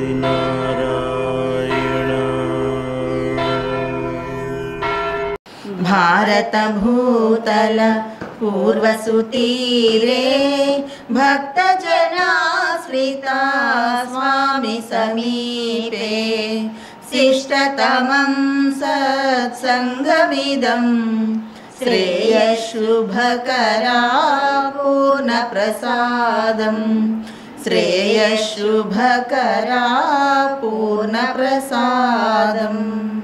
भारतभूतल पूर्वसुतीरे भक्तजनाश्रिता स्वामि समीपे शिष्टतमं सत्सङ्गमिदं श्रेयशुभकरा पूर्णप्रसादम् श्रेयशुभकरा पूर्णप्रसादम्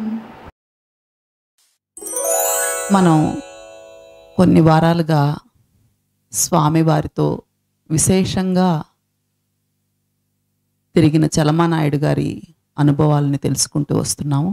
మనం కొన్ని వారాలుగా స్వామివారితో విశేషంగా తిరిగిన చలమానాయుడు గారి అనుభవాలని తెలుసుకుంటూ వస్తున్నాము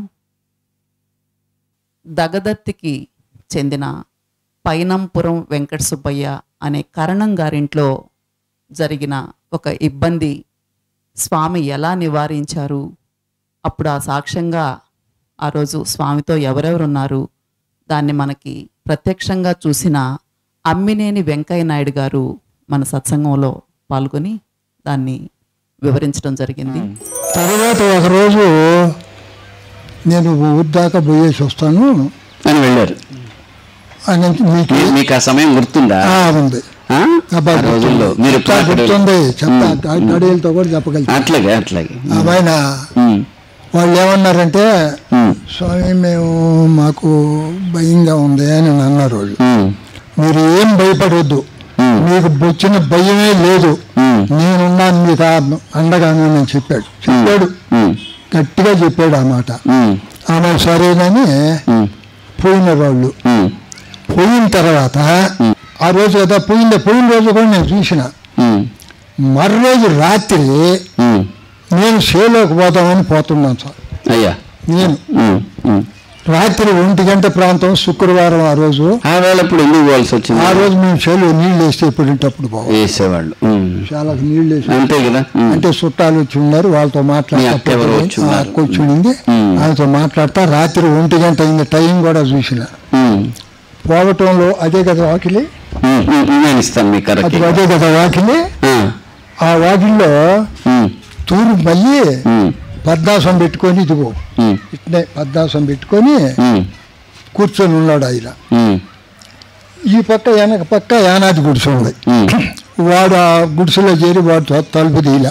దగదత్తికి చెందిన పైనంపురం వెంకట సుబ్బయ్య అనే కరణం గారింట్లో జరిగిన ఒక ఇబ్బంది స్వామి ఎలా నివారించారు అప్పుడు ఆ సాక్ష్యంగా ఆ రోజు స్వామితో ఎవరెవరున్నారు దాన్ని మనకి ప్రత్యక్షంగా చూసిన అమ్మినేని వెంకయ్య నాయుడు గారు మన సత్సంగంలో పాల్గొని దాన్ని వివరించడం జరిగింది తర్వాత ఒకరోజు నేను ఊరి దాకా పోయేసి వస్తాను అని వెళ్ళారు అని మీకు మీ- మీకు ఆ సమయం గుర్తుందా ఆ, ఉంది ఆ? అబ్బా, ఆ రోజుల్లో మీరు చెప్తా, ఎప్పుడు అక్కడ- గుర్తుంది చెప్తా గడియలతో కూడా చెప్పగలుగుతా అట్లాగే అట్లాగే ఆయన ఉమ్, వాళ్ళు ఏమన్నారంటే ఉమ్, స్వామి మేము మాకు భయంగా ఉంది అని అన్నారు వాళ్ళు ఉమ్, మీరు ఏం భయపడవద్దు మీకు వచ్చిన భయమే లేదు ఉమ్, నేనున్నాను మీకు ఆ- అండగానే నేను చెప్పాడు చెప్పాడు ఉమ్, గట్టిగా చెప్పాడు ఆ మాట ఉమ్, ఆమె సరేనని ఉమ్, పోయిన వాళ్ళు ఉమ్, పోయిన తర్వాత ఆ రోజు కదా పోయిందే పోయిన రోజు కూడా నేను చూసిన ఉమ్, మర్రోజు రోజు రాత్రి ఉమ్. నేను షేలోకి పోదామని పోతున్నాను సార్ అయ్యా నేను ఉమ్, ఉమ్. రాత్రి ఒంటి గంట ప్రాంతం శుక్రవారం ఆ రోజు ఆ వేళ ఇప్పుడు ఎందుకు పోవాల్సి వచ్చింది ఆ రోజు మేము చేలో నీళ్ళు వేస్తే ఎప్పుడింటప్పుడు పోవాలి వేసేవాళ్ళు ఉమ్. చాలా నీళ్ళు వేసి అంతే కదా ఉమ్, అంటే చుట్టాలు వచ్చి ఉన్నారు వాళ్ళతో మీ అక్క ఎవరో వచ్చి మాట్లాడుతూ ఉన్నారు. కూర్చునింది ఉమ్. ఆయనతో మాట్లాడతా రాత్రి ఒంటి గంట అయింది టైం కూడా చూసిన ఉమ్, పోవటంలో అదే కదా వాకిలి ఉమ్, ఉమ్, నేను ఇస్తాను మీకు అటు కరెక్ట్ అదే కదా వాకిలి ఆ వాకిల్లో తూరు మళ్ళీ పద్మాసం పెట్టుకొని ఇదిగో ఇట్నే పద్మాసం పెట్టుకొని కూర్చొని ఉన్నాడు ఆయన ఈ పక్క వెనక పక్క యానాది గుడిసె ఉంది వాడు ఆ గుడిసెలో చేరి వాడు త- తలుపు తీయలే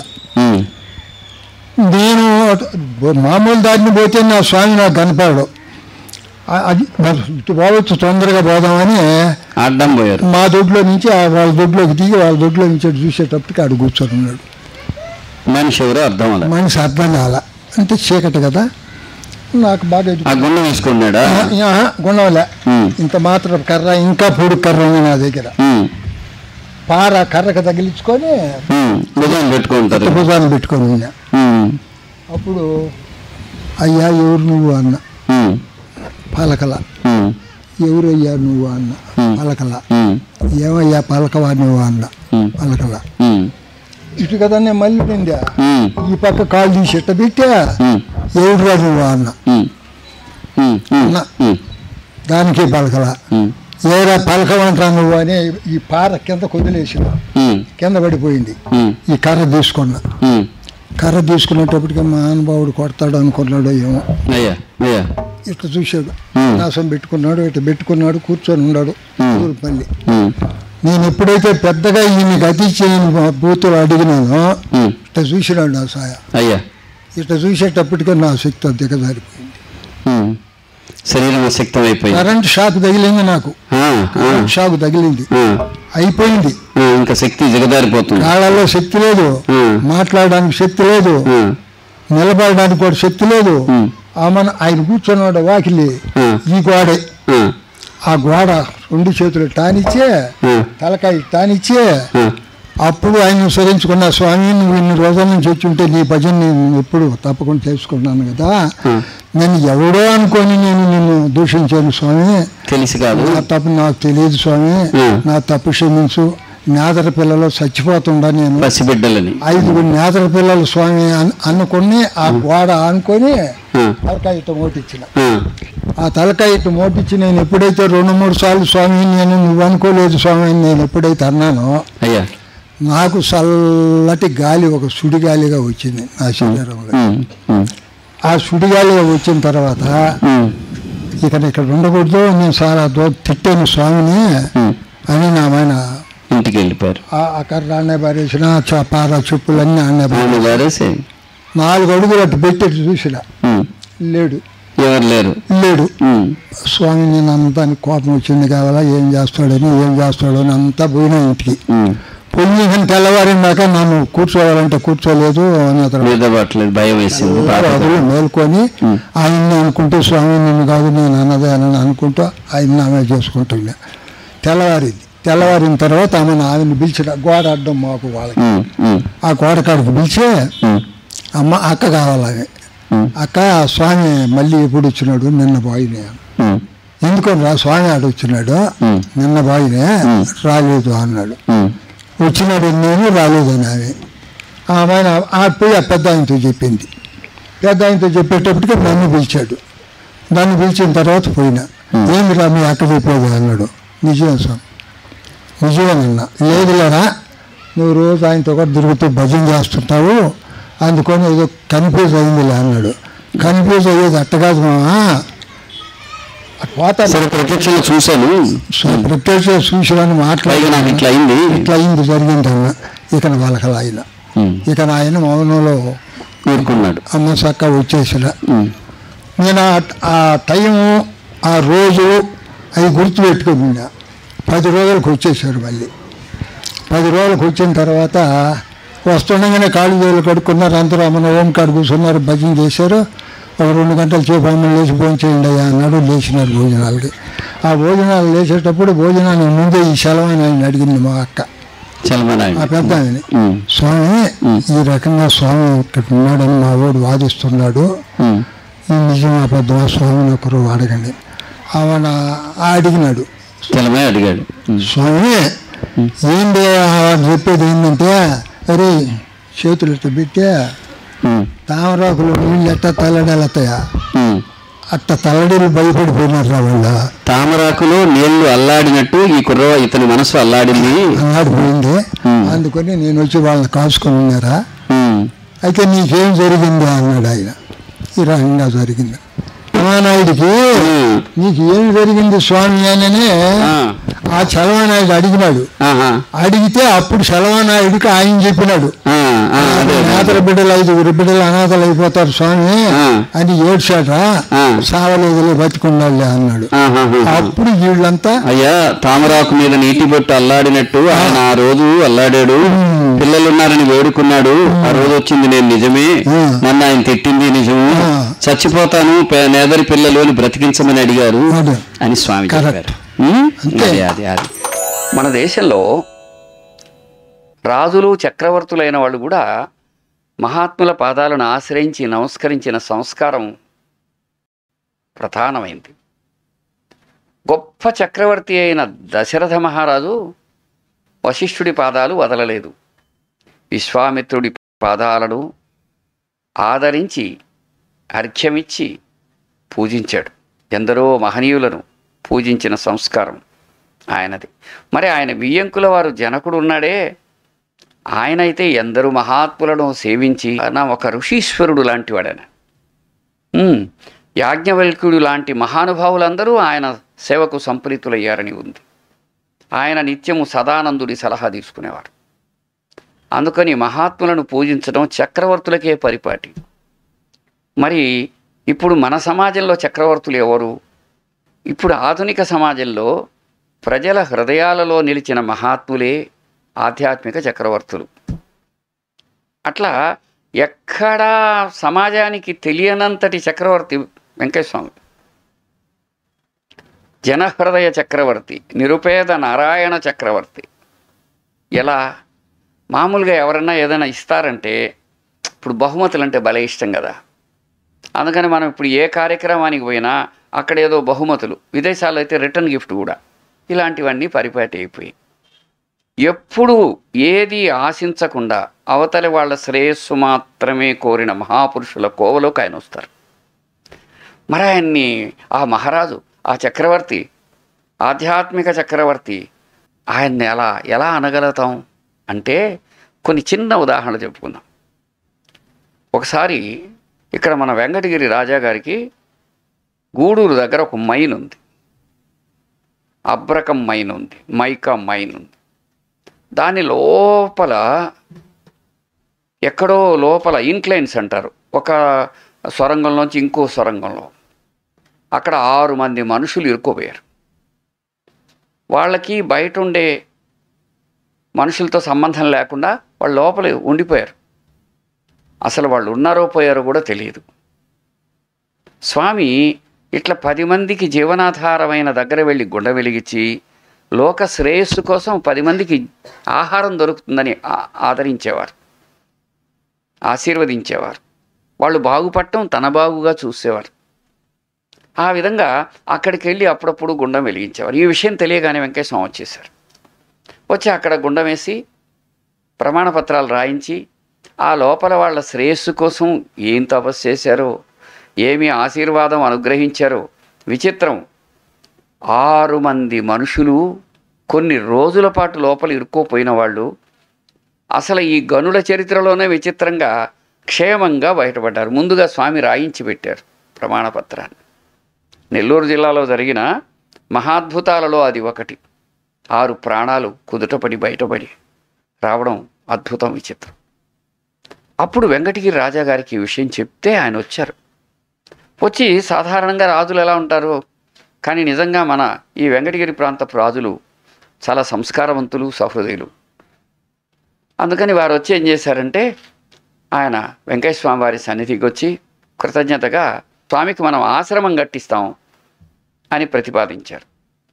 నేను అటు- మామూలు దారిని పోతే నా స్వామి నాకు కనపడడు ఆ- అది మరి ఇటు పోవచ్చు తొందరగా పోదామని అడ్డం పోయారు మా దొడ్లో నుంచి ఆ వాళ్ళ దొడ్లోకి దిగి వాళ్ళ దొడ్లో నుంచి అటు చూసేటప్పటికి ఆడు కూర్చొని ఉన్నాడు మనిషి ఎవరో అర్థం అలా మనిషి అర్థం కాల అంటే చీకటి కదా నాకు బాగా ఎదుగు- ఆ గుండం వేసుకున్నాడా ఆ, గుణంలే ఉమ్. ఇంత మాత్రం కర్ర ఇంకా పొడు కర్ర ఉంది నా దగ్గర ఉమ్, పార కర్రకు తగిలించుకొని ఉమ్, భుజం పెట్టుకుంటారు భుజాన్ని పెట్టుకొని ఉన్నా ఉమ్, అప్పుడు అయ్యా ఎవరు నువ్వు అన్న ఉమ్, పలకల ఉమ్, ఎవరు అయ్యా నువ్వు అన్న పలకల ఉమ్, ఏమయ్యా పలకవా నువ్వు అన్న ఉమ్. పలకల ఉమ్, ఇటు కదా నేను మళ్ళీ నిందా ఉమ్, ఈ పక్క కాలు తీసి ఎట్ట పెట్టా ఉమ్, ఎవరురా నువ్వు అన్న ఉమ్, ఉమ్, ఉమ్, అన్న ఉమ్, దానికి పలకల ఉమ్, ఏరా పలకమంటా నువ్వు అని ఈ పార కింద కొదిలేసిన ఉమ్, కింద పడిపోయింది ఉమ్, ఈ కర్ర తీసుకున్నా ఉమ్. కర్ర తీసుకునేటప్పటికి మా అనుభవుడు కొడతాడు అనుకున్నాడు ఏమో అయ్యా అయ్యా ఇట్లా చూశాడు ఉమ్. నాశం పెట్టుకున్నాడు ఇట్లా పెట్టుకున్నాడు కూర్చొని ఉన్నాడు మళ్ళీ ఉమ్, నేను ఎప్పుడైతే పెద్దగా ఈయన గతి చేయని బూతులు అడిగినానో ఉమ్, ఇట్లా చూసినాడు నా సాయ అయ్యా ఇట్లా చూసేటప్పటికే నా శక్తి దిగజారిపోయింది ఉమ్. శరీరం అశక్తం అయిపోయింది కరెంట్ షాక్ తగిలింది నాకు ఆ, ఆ, కరెంట్ షాక్ తగిలింది ఆ, అయిపోయింది ఆ, ఇంకా శక్తి దిగదారిపోతుంది కాళ్ళలో శక్తి లేదు ఉమ్. మాట్లాడడానికి శక్తి లేదు ఉమ్, నిలబడడానికి కూడా శక్తి లేదు ఉమ్. ఆమెను ఆయన కూర్చున్నాడు వాకిలి ఉమ్. ఈ గోడే ఆ, ఆ గోడ రెండు చేతులు టానిచ్చే ఉమ్, తలకాయ టానిచ్చే ఉమ్, అప్పుడు ఆయన విసరించుకున్న స్వామి నువ్వు ఇన్ని రోజుల నుంచి వచ్చి ఉంటే నీ భజన నేను ఎప్పుడు తప్పకుండా చేసుకున్నాను కదా నేను ఎవడో అనుకొని నేను నిన్ను దూషించాను స్వామి తెలిసి కాదు నా తప్పు నాకు తెలియదు స్వామి ఉమ్. నా తప్పు క్షమించు నేదర పిల్లలు చచ్చిపోతుండా నేను పసిబిడ్డలని ఐదుగురు నేదర పిల్లలు స్వామి అన్- అనుకొని ఆ గోడ అనుకొని ఉమ్, తలకాయ ఇట్ట మోటిచ్చిన ఉమ్, ఆ తలకాయ ఇట్టు మోటిచ్చి నేను ఎప్పుడైతే రెండు మూడు సార్లు స్వామి నేను నువ్వు అనుకోలేదు స్వామి అని నేను ఎప్పుడైతే అన్నానో అయ్యా నాకు చల్లటి గాలి ఒక సుడిగాలిగా వచ్చింది నా శరీరంలో ఉమ్, ఉమ్, ఆ సుడిగాలిగా వచ్చిన తర్వాత ఉమ్, ఇక ఇక్కడ ఉండకూడదు నేను చాలా దూరం తిట్టాను స్వామిని ఉమ్. అని నా ఆయన ఇంటికి వెళ్ళిపోయారు అక్కడ ఆడనే పారేసిన చపార చెప్పులన్నీ ఆడనే పారేసిన. ఆయన గారేసి నాలుగు అడుగులు అటు పెట్టి చూసిన ఉమ్, లేడు ఎవరు లేరు లేడు ఉమ్, స్వామి నేను అంతా నీకు కోపం వచ్చింది కావాలా ఏం చేస్తాడని ఏం చేస్తాడు అని అంతా పోయినా ఇంటికి ఉమ్. పొయ్యి తెల్లవారినాక నన్ను కూర్చోవాలంటే కూర్చోలేదు అని అతను మీద పట్టలేదు భయం వేసింది బాధ. అదులు మేల్కొని ఉమ్. ఆయన్ని అనుకుంటూ స్వామి నిన్ను కాదు నేను అన్నదే అని అనుకుంటూ ఆయన్ని ఆమె చేసుకుంటున్నా తెల్లవారింది తెల్లవారిన తర్వాత ఆమె ఆమెను పిలిచిన గోడ అడ్డం మాకు వాళ్ళకి ఉమ్, ఉమ్, ఆ గోడ కాడికి పిలిచి ఉమ్, అమ్మ అక్క కావాలని ఉమ్, అక్క స్వామి మళ్ళీ ఎప్పుడు వచ్చినాడు నిన్న బాయినే ఉమ్, ఎందుకని రా స్వామి ఆడు వచ్చినాడు ఉమ్. నిన్న బాయినే రాలేదు అన్నాడు ఉమ్, వచ్చినాడు నేను రాలేదని ఆమె ఆమె ఆ పోయి ఆ పెద్ద ఆయనతో చెప్పింది పెద్ద ఆయనతో చెప్పేటప్పటికి నన్ను పిలిచాడు నన్ను పిలిచిన తర్వాత పోయినా ఏందిరా మీ అక్క చెప్పేది అన్నాడు నిజమే స్వామి నిజమేనన్నా లేదులేరా నువ్వు రోజు ఆయనతో కూడా తిరుగుతూ భజన చేస్తుంటావు అందుకని ఏదో కన్ఫ్యూజ్ అయిందిలే అన్నాడు కన్ఫ్యూజ్ అయ్యేది అట్ట కాదు మావా అటు పోతాను సరే ప్రత్యక్షంగా చూశాను ప్రత్యక్ష చూసిరాని పైగా మాట్లాడి నాకు ఇట్లా అయింది ఇట్లా అయింది జరిగింది అన్న ఇక వాళ్ళకి ఆయన ఉమ్, ఇక ఆయన మౌనంలో ఊరుకున్నాడు అమ్మ చక్క వచ్చేసిన ఉమ్, నేను ఆ- ఆ టైము ఆ రోజు అవి గుర్తుపెట్టుకున్నా పది రోజులకు వచ్చేసారు మళ్ళీ పది రోజులకు వచ్చిన తర్వాత వస్తుండగానే కాళ్ళు చేతులు కడుక్కున్నారు అందరూ అమ్మన ఓం కాడు కూర్చున్నారు భజన చేశారు ఒక రెండు గంటల సేపు అమ్మ లేచి భోజనం చేయండి అయ్యా అన్నాడు లేచినారు భోజనాలకి ఆ భోజనాలు లేచేటప్పుడు భోజనానికి ముందే ఈ సెలవు అని ఆయన అడిగింది మా అక్క ఆ చలమనాయుడు పెద్ద ఆమెని ఉమ్, స్వామి ఈ రకంగా స్వామి ఇక్కడ ఉన్నాడని మా వాడు వాదిస్తున్నాడు ఉమ్, ఈ నిజమా పెద్దమా స్వామిని ఒకరు అడగండి ఆమె అడిగినాడు చలమే అడిగాడు ఉమ్, స్వామి ఏంటి వాడు చెప్పేది ఏంటంటే అరే చేతులు ఇట్ట పెట్టే ఉమ్, తామరాకులు నీళ్ళు ఎట్ట తల్లడెళ్తాయా ఉమ్. అట్ట తల్లడీలు భయపడిపోయినారు రా వాళ్ళు తామరాకులో నీళ్లు అల్లాడినట్టు ఈ కుర్ర ఇతని మనసు అల్లాడింది అన్నాడు పోయింది Hmm. అందుకని నేను వచ్చి వాళ్ళని కాసుకొని ఉన్నారా ఉమ్, అయితే నీకేం జరిగింది అన్నాడు ఆయన ఈ రకంగా జరిగింది చలవానాయుడికి ఉమ్, నీకు ఏం జరిగింది స్వామి అని ఆ, ఆ చలవానాయుడు అడిగినాడు ఆహా, అడిగితే అప్పుడు చలవానాయుడికి ఆయన చెప్పినాడు ఆ, ఆ, అదే అనాథల బిడ్డలు ఐదుగురు బిడ్డలు అనాథలు అయిపోతారు స్వామి ఆ. అని ఏడ్చాట ఆ. సావలేదులే బతికుండాలే అన్నాడు ఆహాహా. అప్పుడు వీళ్ళంతా అయ్యా తామరాకు మీద నీటి బొట్టు అల్లాడినట్టు ఆయన ఆ రోజు అల్లాడాడు పిల్లలున్నారని వేడుకున్నాడు ఆ రోజు వచ్చింది నేను నిజమే ఆ. నన్ను ఆయన తిట్టింది నిజము ఆ. చచ్చిపోతాను పే- నేదరి పిల్లలు అని బ్రతికించమని అడిగారు అదే. అని స్వామి Correct. చెప్పారు ఉమ్? అంతే. అదే అదే అదే మన దేశంలో రాజులు చక్రవర్తులైన వాళ్ళు కూడా మహాత్ముల పాదాలను ఆశ్రయించి నమస్కరించిన సంస్కారం ప్రధానమైంది గొప్ప చక్రవర్తి అయిన దశరథ మహారాజు వశిష్ఠుడి పాదాలు వదలలేదు విశ్వామిత్రుడి పాదాలను ఆదరించి అర్ఘ్యమిచ్చి పూజించాడు ఎందరో మహనీయులను పూజించిన సంస్కారం ఆయనది మరి ఆయన బియ్యంకుల వారు జనకుడు ఉన్నాడే ఆయన అయితే ఎందరు మహాత్ములను సేవించి ఆయన ఒక ఋషీశ్వరుడు లాంటివాడన ఉమ్, యాజ్ఞవల్క్యుడు లాంటి మహానుభావులందరూ ఆయన సేవకు సంప్రీతులయ్యారని ఉంది ఆయన నిత్యము సదానందుడి సలహా తీసుకునేవారు అందుకని మహాత్ములను పూజించడం చక్రవర్తులకే పరిపాటి మరి ఇప్పుడు మన సమాజంలో చక్రవర్తులు ఎవరు ఇప్పుడు ఆధునిక సమాజంలో ప్రజల హృదయాలలో నిలిచిన మహాత్ములే ఆధ్యాత్మిక చక్రవర్తులు అట్లా ఎక్కడా సమాజానికి తెలియనంతటి చక్రవర్తి వెంకటస్వామి జనహృదయ చక్రవర్తి నిరుపేద నారాయణ చక్రవర్తి ఎలా మామూలుగా ఎవరన్నా ఏదైనా ఇస్తారంటే ఇప్పుడు బహుమతులు అంటే భలే ఇష్టం కదా అందుకని మనం ఇప్పుడు ఏ కార్యక్రమానికి పోయినా అక్కడ ఏదో బహుమతులు విదేశాల్లో అయితే రిటర్న్ గిఫ్ట్ కూడా ఇలాంటివన్నీ పరిపాటి అయిపోయి ఎప్పుడు ఏది ఆశించకుండా అవతలి వాళ్ళ శ్రేయస్సు మాత్రమే కోరిన మహాపురుషుల కోవలోకి ఆయన వస్తారు మరి ఆయన్ని ఆ మహారాజు ఆ చక్రవర్తి ఆధ్యాత్మిక చక్రవర్తి ఆయన్ని ఎలా ఎలా అనగలుగుతాం అంటే కొన్ని చిన్న ఉదాహరణలు చెప్పుకుందాం ఒకసారి ఇక్కడ మన వెంకటగిరి రాజా గారికి గూడూరు దగ్గర ఒక మైన్ ఉంది అబ్రకం మైన్ ఉంది మైకా మైన్ ఉంది దాని లోపల ఎక్కడో లోపల ఇన్క్లైన్స్ అంటారు ఒక సొరంగంలోంచి ఇంకో సొరంగంలో అక్కడ ఆరు మంది మనుషులు ఇరుక్కుపోయారు వాళ్ళకి బయట ఉండే మనుషులతో సంబంధం లేకుండా వాళ్ళు లోపల ఉండిపోయారు అసలు వాళ్ళు ఉన్నారో పోయారో కూడా తెలియదు స్వామి ఇట్లా పది మందికి జీవనాధారమైన దగ్గర వెళ్ళి గుండ వెలిగించి లోక శ్రేయస్సు కోసం పది మందికి ఆహారం దొరుకుతుందని ఆ- ఆదరించేవారు ఆశీర్వదించేవారు వాళ్ళు బాగుపడటం తన బాగుగా చూసేవారు ఆ విధంగా అక్కడికి వెళ్ళి అప్పుడప్పుడు గుండం వెలిగించేవారు ఈ విషయం తెలియగానే వెంకటేశ్వరం వచ్చేసారు వచ్చి అక్కడ గుండం వేసి ప్రమాణపత్రాలు రాయించి ఆ లోపల వాళ్ళ శ్రేయస్సు కోసం ఏం తపస్సు చేశారో ఏమి ఆశీర్వాదం అనుగ్రహించారో విచిత్రం ఆరు మంది మనుషులు కొన్ని రోజుల పాటు లోపల ఇరుక్కోపోయిన వాళ్ళు అసలు ఈ గనుల చరిత్రలోనే విచిత్రంగా క్షేమంగా బయటపడ్డారు ముందుగా స్వామి రాయించి పెట్టారు ప్రమాణపత్రాన్ని నెల్లూరు జిల్లాలో జరిగిన మహాద్భుతాలలో అది ఒకటి ఆరు ప్రాణాలు కుదుటపడి బయటపడి రావడం అద్భుతం విచిత్రం అప్పుడు వెంకటగిరి రాజా గారికి ఈ విషయం చెప్తే ఆయన వచ్చారు వచ్చి సాధారణంగా రాజులు ఎలా ఉంటారు కానీ నిజంగా మన ఈ వెంకటగిరి ప్రాంతపు రాజులు చాలా సంస్కారవంతులు సహృదయులు అందుకని వారు వచ్చి ఏం చేశారంటే ఆయన వెంకటేశ్వర స్వామి వారి సన్నిధికి వచ్చి కృతజ్ఞతగా స్వామికి మనం ఆశ్రమం కట్టిస్తాం అని ప్రతిపాదించారు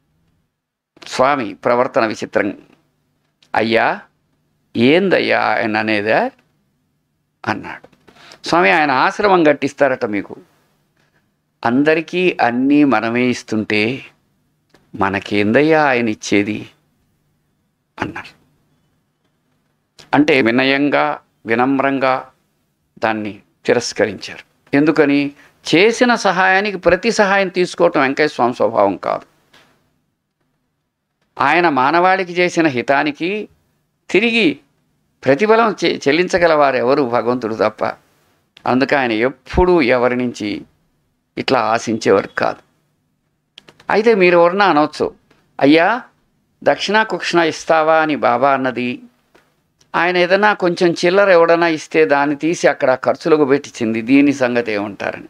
స్వామి ప్రవర్తన విచిత్రం అయ్యా ఏందయ్యా ఆయన అనేదా అన్నాడు స్వామి ఆయన ఆశ్రమం కట్టిస్తారట మీకు అందరికీ అన్నీ మనమే ఇస్తుంటే మనకేందయ్యా ఆయన ఇచ్చేది అన్నారు అంటే వినయంగా వినమ్రంగా దాన్ని తిరస్కరించారు ఎందుకని చేసిన సహాయానికి ప్రతి సహాయం తీసుకోవటం వెంకయ్య స్వామి స్వభావం కాదు ఆయన మానవాళికి చేసిన హితానికి తిరిగి ప్రతిఫలం చె చెల్లించగలవారు ఎవరు భగవంతుడు తప్ప అందుకే ఆయన ఎప్పుడూ ఎవరి నుంచి ఇట్లా ఆశించేవారు కాదు అయితే మీరు ఎవరన్నా అనవచ్చు అయ్యా దక్షిణ కుక్షణ ఇస్తావా అని బాబా అన్నది ఆయన ఏదైనా కొంచెం చిల్లర ఎవడన్నా ఇస్తే దాన్ని తీసి అక్కడ ఖర్చులకు పెట్టించింది దీని సంగతి ఏమంటారని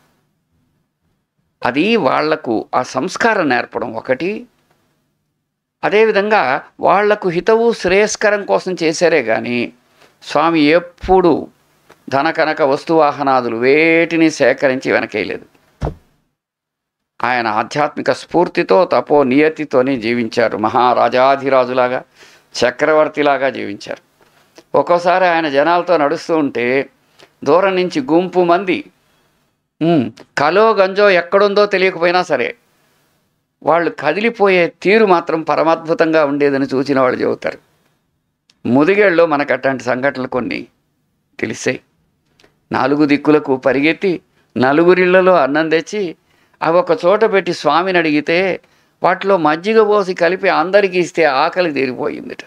అది వాళ్లకు ఆ సంస్కారం నేర్పడం ఒకటి అదేవిధంగా వాళ్లకు హితవు శ్రేయస్కరం కోసం చేశారే కానీ స్వామి ఎప్పుడు ధన కనక వస్తువాహనాదులు వేటిని సేకరించి వెనకేయలేదు ఆయన ఆధ్యాత్మిక స్ఫూర్తితో తపో నియతితోనే జీవించారు మహారాజాధిరాజులాగా చక్రవర్తిలాగా జీవించారు ఒక్కోసారి ఆయన జనాలతో నడుస్తూ ఉంటే దూరం నుంచి గుంపు మంది "ఉమ్, కలో గంజో ఎక్కడుందో తెలియకపోయినా సరే వాళ్ళు కదిలిపోయే తీరు మాత్రం పరమాద్భుతంగా ఉండేదని చూసిన వాళ్ళు చెబుతారు ముదిగేళ్ళలో మనకు అట్లాంటి సంఘటనలు కొన్ని తెలిసాయి నాలుగు దిక్కులకు పరిగెత్తి నలుగురిళ్లలో అన్నం తెచ్చి అవి ఒక చోట పెట్టి స్వామిని అడిగితే వాటిలో మజ్జిగ పోసి కలిపి అందరికీ ఇస్తే ఆకలి తీరిపోయిందిట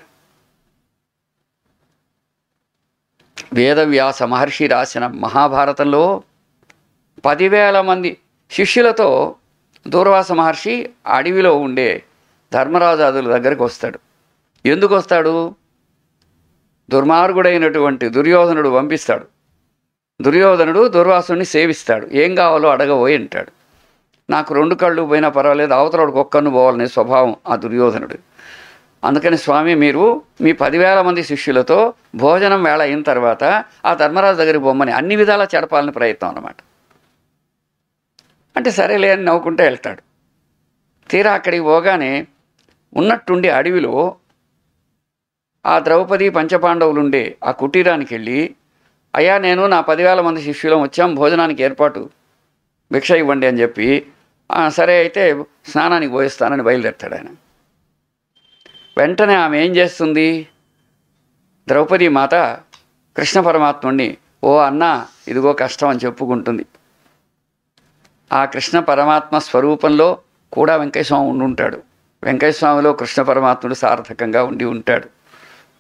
వేదవ్యాస మహర్షి రాసిన మహాభారతంలో పదివేల మంది శిష్యులతో దూర్వాస మహర్షి అడవిలో ఉండే ధర్మరాజాదుల దగ్గరికి వస్తాడు ఎందుకు వస్తాడు దుర్మార్గుడైనటువంటి దుర్యోధనుడు పంపిస్తాడు దుర్యోధనుడు దుర్వాసుని సేవిస్తాడు ఏం కావాలో అడగబోయి అంటాడు నాకు రెండు కళ్ళు పోయినా పర్వాలేదు అవతలడికి ఒక్కను పోవాలనే స్వభావం ఆ దుర్యోధనుడు అందుకని స్వామి మీరు మీ పదివేల మంది శిష్యులతో భోజనం వేళ అయిన తర్వాత ఆ ధర్మరాజు దగ్గరికి బొమ్మని అన్ని విధాలా చెడపాలని ప్రయత్నం అన్నమాట అంటే సరేలే అని నవ్వుకుంటూ వెళ్తాడు తీరా అక్కడికి పోగానే ఉన్నట్టుండి అడవిలో ఆ ద్రౌపది పంచపాండవులుండే ఆ కుటీరానికి వెళ్ళి అయ్యా నేను నా పదివేల మంది శిష్యులం వచ్చాం భోజనానికి ఏర్పాటు భిక్ష ఇవ్వండి అని చెప్పి "ఆ, సరే అయితే స్నానానికి పోయిస్తానని బయలుదేరుతాడు ఆయన వెంటనే ఆమె ఏం చేస్తుంది ద్రౌపది మాత కృష్ణ పరమాత్ముడిని ఓ అన్న ఇదిగో కష్టం అని చెప్పుకుంటుంది ఆ కృష్ణ పరమాత్మ స్వరూపంలో కూడా వెంకటస్వామి ఉండి ఉంటాడు వెంకటస్వామిలో కృష్ణ పరమాత్ముడు సార్థకంగా ఉండి ఉంటాడు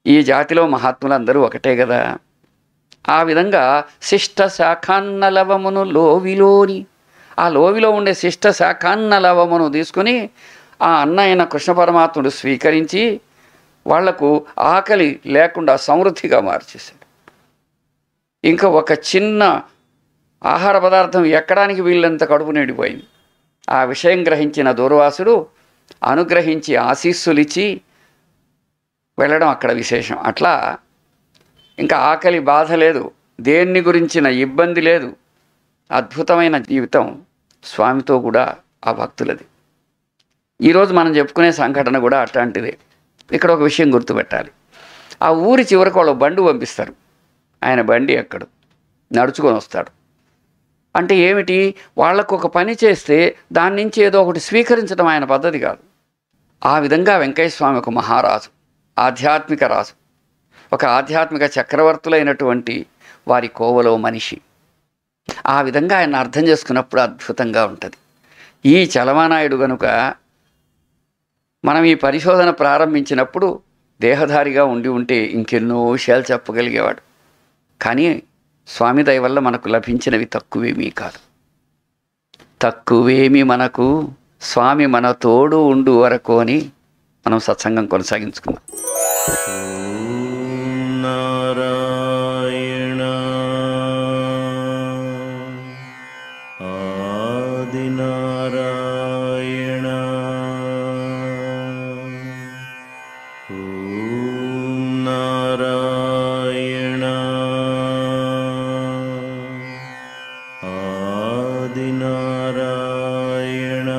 ఈ జాతిలో మహాత్ములందరూ ఒకటే కదా ఆ విధంగా శిష్ట శాఖాన్న లవమును లోవిలోని ఆ లోవిలో ఉండే శిష్ట శాఖాన్న లవమును తీసుకుని ఆ అన్న అయిన కృష్ణ పరమాత్ముడు స్వీకరించి వాళ్లకు ఆకలి లేకుండా సమృద్ధిగా మార్చేశాడు ఇంకా ఒక చిన్న ఆహార పదార్థం ఎక్కడానికి వీళ్ళంత కడుపు నిండిపోయింది ఆ విషయం గ్రహించిన దూర్వాసుడు అనుగ్రహించి ఆశీస్సులిచ్చి వెళ్ళడం అక్కడ విశేషం అట్లా ఇంకా ఆకలి బాధ లేదు దేన్ని గురించిన ఇబ్బంది లేదు అద్భుతమైన జీవితం స్వామితో కూడా ఆ భక్తులది ఈరోజు మనం చెప్పుకునే సంఘటన కూడా అట్లాంటిదే ఇక్కడ ఒక విషయం గుర్తుపెట్టాలి ఆ ఊరి చివరికి వాళ్ళు బండి పంపిస్తారు ఆయన బండి ఎక్కడు నడుచుకొని వస్తాడు అంటే ఏమిటి వాళ్లకు ఒక పని చేస్తే దాని నుంచి ఏదో ఒకటి స్వీకరించడం ఆయన పద్ధతి కాదు ఆ విధంగా వెంకయ్య స్వామి ఒక మహారాజు ఆధ్యాత్మిక రాజు ఒక ఆధ్యాత్మిక చక్రవర్తులైనటువంటి వారి కోవలో మనిషి ఆ విధంగా ఆయన అర్థం చేసుకున్నప్పుడు అద్భుతంగా ఉంటుంది ఈ చలమానాయుడు గనుక మనం ఈ పరిశోధన ప్రారంభించినప్పుడు దేహధారిగా ఉండి ఉంటే ఇంకెన్నో విషయాలు చెప్పగలిగేవాడు కానీ స్వామి దయ వల్ల మనకు లభించినవి తక్కువేమీ కాదు తక్కువేమి మనకు స్వామి మన తోడు ఉండు వరకు అని మనం సత్సంగం కొనసాగించుకుందాం నారాయణ ఆదినారాయణ ఓం నారాయణ ఆదినారాయణ